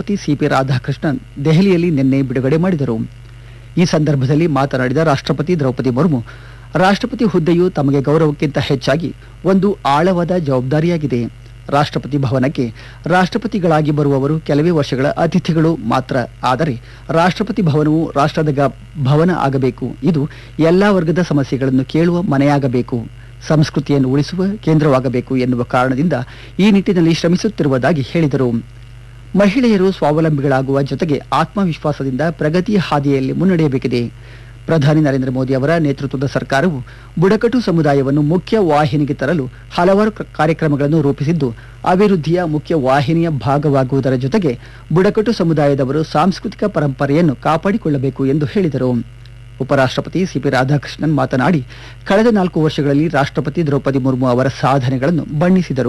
ಉಪರಾಷ್ಟ್ರಪತಿ ಸಿಪಿ ರಾಧಾಕೃಷ್ಣನ್ ದೆಹಲಿಯಲ್ಲಿ ನಿನ್ನೆ ಬಿಡುಗಡೆ ಮಾಡಿದರು ಈ ಸಂದರ್ಭದಲ್ಲಿ ಮಾತನಾಡಿದ ರಾಷ್ಟ್ರಪತಿ ದ್ರೌಪದಿ ಮುರ್ಮು ರಾಷ್ಟ್ರಪತಿ ಹುದ್ದೆಯು ತಮಗೆ ಗೌರವಕ್ಕಿಂತ ಹೆಚ್ಚಾಗಿ ಒಂದು ಆಳವಾದ ಜವಾಬ್ದಾರಿಯಾಗಿದೆ ರಾಷ್ಟ್ರಪತಿ ಭವನಕ್ಕೆ ರಾಷ್ಟ್ರಪತಿಗಳಾಗಿ ಬರುವವರು ಕೆಲವೇ ವರ್ಷಗಳ ಅತಿಥಿಗಳು ಮಾತ್ರ ಆದರೆ ರಾಷ್ಟ್ರಪತಿ ಭವನವು ರಾಷ್ಟ್ರದ ಗ- ಭವನ ಆಗಬೇಕು ಇದು ಎಲ್ಲಾ ವರ್ಗದ ಸಮಸ್ಯೆಗಳನ್ನು ಕೇಳುವ ಮನೆಯಾಗಬೇಕು ಸಂಸ್ಕೃತಿಯನ್ನು ಉಳಿಸುವ ಕೇಂದ್ರವಾಗಬೇಕು ಎನ್ನುವ ಕಾರಣದಿಂದ ಈ ನಿಟ್ಟಿನಲ್ಲಿ ಶ್ರಮಿಸುತ್ತಿರುವುದಾಗಿ ಹೇಳಿದರು ಮಹಿಳೆಯರು ಸ್ವಾವಲಂಬಿಗಳಾಗುವ ಜೊತೆಗೆ ಆತ್ಮವಿಶ್ವಾಸದಿಂದ ಪ್ರಗತಿಯ ಹಾದಿಯಲ್ಲಿ ಮುನ್ನಡೆಯಬೇಕಿದೆ ಪ್ರಧಾನಿ ನರೇಂದ್ರ ಮೋದಿ ಅವರ ನೇತೃತ್ವದ ಸರ್ಕಾರವು ಬುಡಕಟ್ಟು ಸಮುದಾಯವನ್ನು ಮುಖ್ಯ ವಾಹಿನಿಗೆ ತರಲು ಹಲವಾರು ಕ- ಕಾರ್ಯಕ್ರಮಗಳನ್ನು ರೂಪಿಸಿದ್ದು ಅಭಿವೃದ್ಧಿಯ ಮುಖ್ಯ ವಾಹಿನಿಯ ಭಾಗವಾಗುವುದರ ಜೊತೆಗೆ ಬುಡಕಟ್ಟು ಸಮುದಾಯದವರು ಸಾಂಸ್ಕೃತಿಕ ಪರಂಪರೆಯನ್ನು ಕಾಪಾಡಿಕೊಳ್ಳಬೇಕು ಎಂದು ಹೇಳಿದರು ಉಪರಾಷ್ಟ್ರಪತಿ ಸಿಪಿ ರಾಧಾಕೃಷ್ಣನ್ ಮಾತನಾಡಿ ಕಳೆದ ನಾಲ್ಕು ವರ್ಷಗಳಲ್ಲಿ ರಾಷ್ಟ್ರಪತಿ ದ್ರೌಪದಿ ಮುರ್ಮು ಅವರ ಸಾಧನೆಗಳನ್ನು ಬಣ್ಣಿಸಿದರು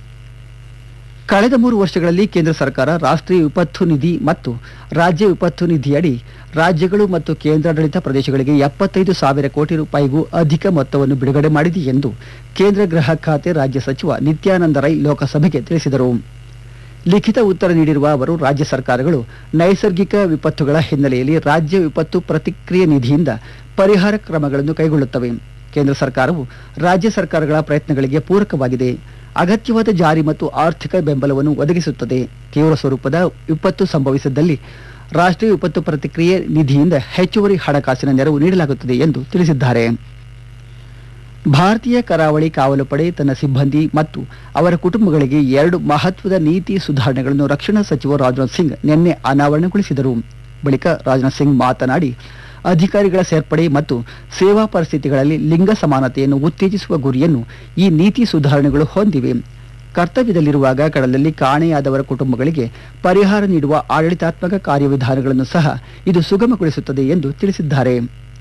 ಕಳೆದ ಮೂರು ವರ್ಷಗಳಲ್ಲಿ ಕೇಂದ್ರ ಸರ್ಕಾರ ರಾಷ್ಟ್ರೀಯ ವಿಪತ್ತು ನಿಧಿ ಮತ್ತು ರಾಜ್ಯ ವಿಪತ್ತು ನಿಧಿಯಡಿ ರಾಜ್ಯಗಳು ಮತ್ತು ಕೇಂದ್ರಾಡಳಿತ ಪ್ರದೇಶಗಳಿಗೆ ಎಪ್ಪತ್ತೈದು ಸಾವಿರ ಕೋಟಿ ರೂಪಾಯಿಗೂ ಅಧಿಕ ಮೊತ್ತವನ್ನು ಬಿಡುಗಡೆ ಮಾಡಿದೆ ಎಂದು ಕೇಂದ್ರ ಗೃಹ ಖಾತೆ ರಾಜ್ಯ ಸಚಿವ ನಿತ್ಯಾನಂದ ರೈ ಲೋಕಸಭೆಗೆ ತಿಳಿಸಿದರು ಲಿಖಿತ ಉತ್ತರ ನೀಡಿರುವ ಅವರು ರಾಜ್ಯ ಸರ್ಕಾರಗಳು ನೈಸರ್ಗಿಕ ವಿಪತ್ತುಗಳ ಹಿನ್ನೆಲೆಯಲ್ಲಿ ರಾಜ್ಯ ವಿಪತ್ತು ಪ್ರತಿಕ್ರಿಯೆ ನಿಧಿಯಿಂದ ಪರಿಹಾರ ಕ್ರಮಗಳನ್ನು ಕೈಗೊಳ್ಳುತ್ತವೆ ಕೇಂದ್ರ ಸರ್ಕಾರವು ರಾಜ್ಯ ಸರ್ಕಾರಗಳ ಪ್ರಯತ್ನಗಳಿಗೆ ಪೂರಕವಾಗಿದೆ ಅಗತ್ಯವಾದ ಜಾರಿ ಮತ್ತು ಆರ್ಥಿಕ ಬೆಂಬಲವನ್ನು ಒದಗಿಸುತ್ತದೆ ತೀವ್ರ ಸ್ವರೂಪದ ವಿಪತ್ತು ಸಂಭವಿಸಿದ್ದಲ್ಲಿ ರಾಷ್ಟ್ರೀಯ ವಿಪತ್ತು ಪ್ರತಿಕ್ರಿಯೆ ನಿಧಿಯಿಂದ ಹೆಚ್ಚುವರಿ ಹಣಕಾಸಿನ ನೆರವು ನೀಡಲಾಗುತ್ತದೆ ಎಂದು ತಿಳಿಸಿದ್ದಾರೆ ಭಾರತೀಯ ಕರಾವಳಿ ಕಾವಲು ಪಡೆ ತನ್ನ ಸಿಬ್ಬಂದಿ ಮತ್ತು ಅವರ ಕುಟುಂಬಗಳಿಗೆ ಎರಡು ಮಹತ್ವದ ನೀತಿ ಸುಧಾರಣೆಗಳನ್ನು ರಕ್ಷಣಾ ಸಚಿವ ರಾಜನಾಥ್ ಸಿಂಗ್ ನಿನ್ನೆ ಅನಾವರಣಗೊಳಿಸಿದರು ಬಳಿಕ ರಾಜನಾಥ್ ಸಿಂಗ್ ಮಾತನಾಡಿ ಅಧಿಕಾರಿಗಳ ಸೇರ್ಪಡೆ ಮತ್ತು ಸೇವಾ ಪರಿಸ್ಥಿತಿಗಳಲ್ಲಿ ಲಿಂಗ ಸಮಾನತೆಯನ್ನು ಉತ್ತೇಜಿಸುವ ಗುರಿಯನ್ನು ಈ ನೀತಿ ಸುಧಾರಣೆಗಳು ಹೊಂದಿವೆ ಕರ್ತವ್ಯದಲ್ಲಿರುವಾಗ ಕಡಲಲ್ಲಿ ಕಾಣೆಯಾದವರ ಕುಟುಂಬಗಳಿಗೆ ಪರಿಹಾರ ನೀಡುವ ಆಡಳಿತಾತ್ಮಕ ಕಾರ್ಯವಿಧಾನಗಳನ್ನು ಸಹ ಇದು ಸುಗಮಗೊಳಿಸುತ್ತದೆ ಎಂದು ತಿಳಿಸಿದ್ದಾರೆ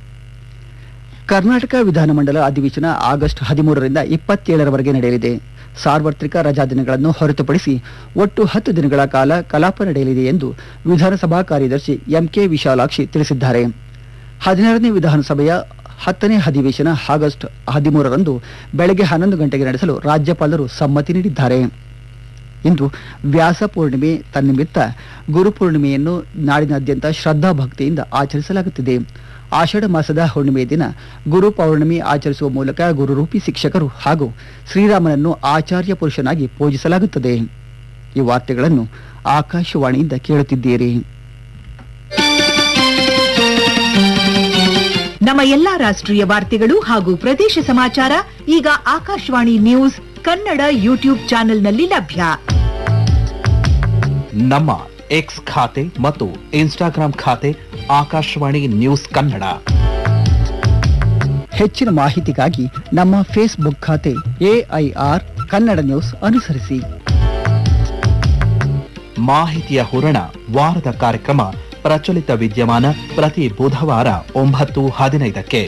ಕರ್ನಾಟಕ ವಿಧಾನಮಂಡಲ ಅಧಿವೇಶನ ಆಗಸ್ಟ್ ಹದಿಮೂರರಿಂದ ಇಪ್ಪತ್ತೇಳರವರೆಗೆ ನಡೆಯಲಿದೆ ಸಾರ್ವತ್ರಿಕ ರಜಾ ದಿನಗಳನ್ನು ಹೊರತುಪಡಿಸಿ ಒಟ್ಟು ಹತ್ತು ದಿನಗಳ ಕಾಲ ಕಲಾಪ ನಡೆಯಲಿದೆ ಎಂದು ವಿಧಾನಸಭಾ ಕಾರ್ಯದರ್ಶಿ ಎಂಕೆ ವಿಶಾಲಾಕ್ಷಿ ತಿಳಿಸಿದ್ದಾರೆ ಹದಿನಾರನೇ ವಿಧಾನಸಭೆಯ ಹತ್ತನೇ ಅಧಿವೇಶನ ಆಗಸ್ಟ್ ಹದಿಮೂರರಂದು ಬೆಳಗ್ಗೆ ಹನ್ನೊಂದು ಗಂಟೆಗೆ ನಡೆಸಲು ರಾಜ್ಯಪಾಲರು ಸಮ್ಮತಿ ನೀಡಿದ್ದಾರೆ ಇಂದು ವ್ಯಾಸ ಪೂರ್ಣಿಮೆ ತನ್ನಿಮಿತ್ತ ಗುರುಪೂರ್ಣಿಮೆಯನ್ನು ನಾಡಿನಾದ್ಯಂತ ಶ್ರದ್ಧಾ ಭಕ್ತಿಯಿಂದ ಆಚರಿಸಲಾಗುತ್ತಿದೆ ಆಷಾಢ ಮಾಸದ ಹುಣ್ಣಿಮೆ ದಿನ ಗುರು ಪೌರ್ಣಮಿ ಆಚರಿಸುವ ಮೂಲಕ ಗುರುರೂಪಿ ಶಿಕ್ಷಕರು ಹಾಗೂ ಶ್ರೀರಾಮನನ್ನು ಆಚಾರ್ಯ ಪುರುಷನಾಗಿ ಪೂಜಿಸಲಾಗುತ್ತದೆ ಈ ವಾರ್ತೆಗಳನ್ನು ಆಕಾಶವಾಣಿಯಿಂದ ಕೇಳುತ್ತಿದ್ದೀರಿ ನಮ್ಮ ಎಲ್ಲಾ ರಾಷ್ಟ್ರೀಯ ವಾರ್ತೆಗಳು ಹಾಗೂ ಪ್ರದೇಶ ಸಮಾಚಾರ ಈಗ ಆಕಾಶವಾಣಿ ನ್ಯೂಸ್ ಕನ್ನಡ ಯೂಟ್ಯೂಬ್ ಚಾನೆಲ್ನಲ್ಲಿ ಲಭ್ಯ ನಮ್ಮ ಎಕ್ಸ್ ಖಾತೆ ಮತ್ತು ಇನ್ಸ್ಟಾಗ್ರಾಂ ಖಾತೆ ಆಕಾಶವಾಣಿ ನ್ಯೂಸ್ ಕನ್ನಡ ಹೆಚ್ಚಿನ ಮಾಹಿತಿಗಾಗಿ ನಮ್ಮ ಫೇಸ್ಬುಕ್ ಖಾತೆ ಎಐಆರ್ ಕನ್ನಡ ನ್ಯೂಸ್ ಅನುಸರಿಸಿ ಮಾಹಿತಿಯ ಹೂರಣ ವಾರದ ಕಾರ್ಯಕ್ರಮ ಪ್ರಚಲಿತ ವಿದ್ಯಮಾನ ಪ್ರತಿ ಬುಧವಾರ ಒಂಬತ್ತು ಹದಿನೈದಕ್ಕೆ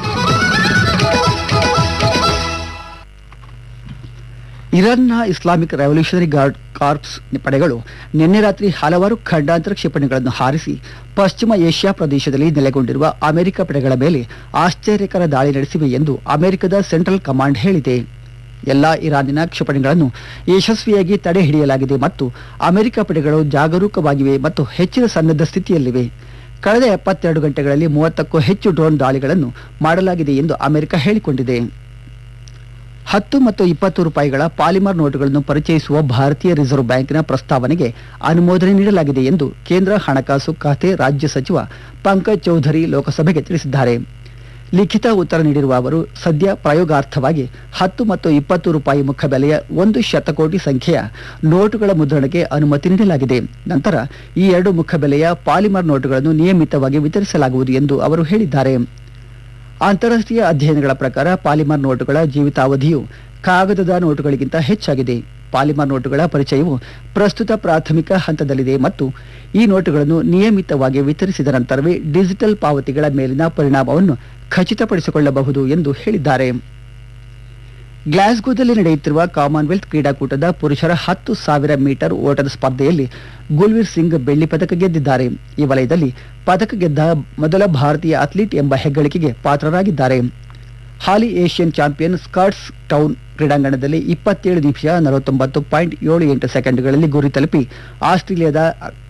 ಇರಾನ್ನ ಇಸ್ಲಾಮಿಕ್ ರೆವಲ್ಯೂಷನರಿ ಗಾರ್ಡ್ ಕಾರ್ಪ್ಸ್ ಪಡೆಗಳು ನಿನ್ನೆ ರಾತ್ರಿ ಹಲವಾರು ಖಂಡಾಂತರ ಕ್ಷಿಪಣಿಗಳನ್ನು ಹಾರಿಸಿ ಪಶ್ಚಿಮ ಏಷ್ಯಾ ಪ್ರದೇಶದಲ್ಲಿ ನೆಲೆಗೊಂಡಿರುವ ಅಮೆರಿಕ ಪಡೆಗಳ ಮೇಲೆ ಆಶ್ಚರ್ಯಕರ ದಾಳಿ ನಡೆಸಿವೆ ಎಂದು ಅಮೆರಿಕದ ಸೆಂಟ್ರಲ್ ಕಮಾಂಡ್ ಹೇಳಿದೆ ಎಲ್ಲಾ ಇರಾನಿನ ಕ್ಷಿಪಣಿಗಳನ್ನು ಯಶಸ್ವಿಯಾಗಿ ತಡೆ ಹಿಡಿಯಲಾಗಿದೆ ಮತ್ತು ಅಮೆರಿಕ ಪಡೆಗಳು ಜಾಗರೂಕವಾಗಿವೆ ಮತ್ತು ಹೆಚ್ಚಿನ ಸನ್ನದ್ಧ ಸ್ಥಿತಿಯಲ್ಲಿವೆ ಕಳೆದ ಎಪ್ಪತ್ತೆರಡು ಗಂಟೆಗಳಲ್ಲಿ ಮೂವತ್ತಕ್ಕೂ ಹೆಚ್ಚು ಡ್ರೋನ್ ದಾಳಿಗಳನ್ನು ಮಾಡಲಾಗಿದೆ ಎಂದು ಅಮೆರಿಕ ಹೇಳಿಕೊಂಡಿದೆ ಹತ್ತು ಮತ್ತು ಇಪ್ಪತ್ತು ರೂಪಾಯಿಗಳ ಪಾಲಿಮರ್ ನೋಟುಗಳನ್ನು ಪರಿಚಯಿಸುವ ಭಾರತೀಯ ರಿಸರ್ವ್ ಬ್ಯಾಂಕಿನ ಪ್ರಸ್ತಾವನೆಗೆ ಅನುಮೋದನೆ ನೀಡಲಾಗಿದೆ ಎಂದು ಕೇಂದ್ರ ಹಣಕಾಸು ಖಾತೆ ರಾಜ್ಯ ಸಚಿವ ಪಂಕಜ್ ಚೌಧರಿ ಲೋಕಸಭೆಗೆ ತಿಳಿಸಿದ್ದಾರೆ ಲಿಖಿತ ಉತ್ತರ ನೀಡಿರುವ ಅವರು ಸದ್ಯ ಪ್ರಯೋಗಾರ್ಥವಾಗಿ ಹತ್ತು ಮತ್ತು ಇಪ್ಪತ್ತು ರೂಪಾಯಿ ಮುಖಬೆಲೆಯ ಒಂದು ಶತಕೋಟಿ ಸಂಖ್ಯೆಯ ನೋಟುಗಳ ಮುದ್ರಣಕ್ಕೆ ಅನುಮತಿ ನೀಡಲಾಗಿದೆ ನಂತರ ಈ ಎರಡು ಮುಖಬೆಲೆಯ ಪಾಲಿಮರ್ ನೋಟುಗಳನ್ನು ನಿಯಮಿತವಾಗಿ ವಿತರಿಸಲಾಗುವುದು ಎಂದು ಅವರು ಹೇಳಿದ್ದಾರೆ ಅಂತಾರಾಷ್ಟ್ರೀಯ ಅಧ್ಯಯನಗಳ ಪ್ರಕಾರ ಪಾಲಿಮರ್ ನೋಟುಗಳ ಜೀವಿತಾವಧಿಯು ಕಾಗದದ ನೋಟುಗಳಿಗಿಂತ ಹೆಚ್ಚಾಗಿದೆ ಪಾಲಿಮರ್ ನೋಟುಗಳ ಪರಿಚಯವು ಪ್ರಸ್ತುತ ಪ್ರಾಥಮಿಕ ಹಂತದಲ್ಲಿದೆ ಮತ್ತು ಈ ನೋಟುಗಳನ್ನು ನಿಯಮಿತವಾಗಿ ವಿತರಿಸಿದ ನಂತರವೇ ಡಿಜಿಟಲ್ ಪಾವತಿಗಳ ಮೇಲಿನ ಪರಿಣಾಮವನ್ನು ಖಚಿತಪಡಿಸಿಕೊಳ್ಳಬಹುದು ಎಂದು ಹೇಳಿದ್ದಾರೆ ಗ್ಲಾಸ್ಗೋದಲ್ಲಿ ನಡೆಯುತ್ತಿರುವ ಕಾಮನ್ವೆಲ್ತ್ ಕ್ರೀಡಾಕೂಟದ ಪುರುಷರ ಹತ್ತು ಸಾವಿರ ಮೀಟರ್ ಓಟದ ಸ್ಪರ್ಧೆಯಲ್ಲಿ ಗುಲ್ವೀರ್ ಸಿಂಗ್ ಬೆಳ್ಳಿ ಪದಕ ಗೆದ್ದಿದ್ದಾರೆ ಈ ವಲಯದಲ್ಲಿ ಪದಕ ಗೆದ್ದ ಮೊದಲ ಭಾರತೀಯ ಅಥ್ಲೀಟ್ ಎಂಬ ಹೆಗ್ಗಳಿಕೆಗೆ ಪಾತ್ರರಾಗಿದ್ದಾರೆ ಹಾಲಿ ಏಷ್ಯನ್ ಚಾಂಪಿಯನ್ ಸ್ಕಾಟ್ಸ್ ಟೌನ್ ಕ್ರೀಡಾಂಗಣದಲ್ಲಿ ಇಪ್ಪತ್ತೇಳು ನಿಮಿಷ ನಲವತ್ತೊಂಬತ್ತು ಪಾಯಿಂಟ್ ಏಳು ಎಂಟು ಸೆಕೆಂಡ್ಗಳಲ್ಲಿ ಗುರಿ ತಲುಪಿ ಆಸ್ಟ್ರೇಲಿಯಾದ